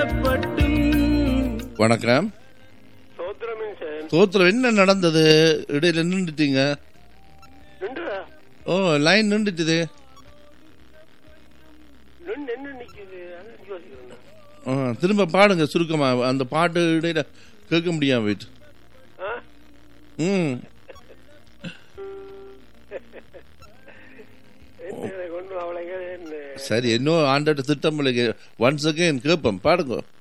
வணக்கம் சோத்திரமே சார் தோத்துல என்ன நடந்தது இடையில நின்றுட்டீங்க நின்றா ஓ லைன் நின்றுட்டுது நின்று என்ன நிக்குது அதான் யோசிக்கிறேன் நான். ஆ, திரும்ப பாடுங்க சுருக்கமா அந்த பாட்டு இடையில கேட்க முடியாம போயிட்டு ஆ? ம் என்ன எனக்கு ஒன்றும் அவளை என்ன சரி இன்னும் ஆண்டாட்ட திட்டம் ஒன்ஸ் அகைன் கேட்போம் பாடுங்க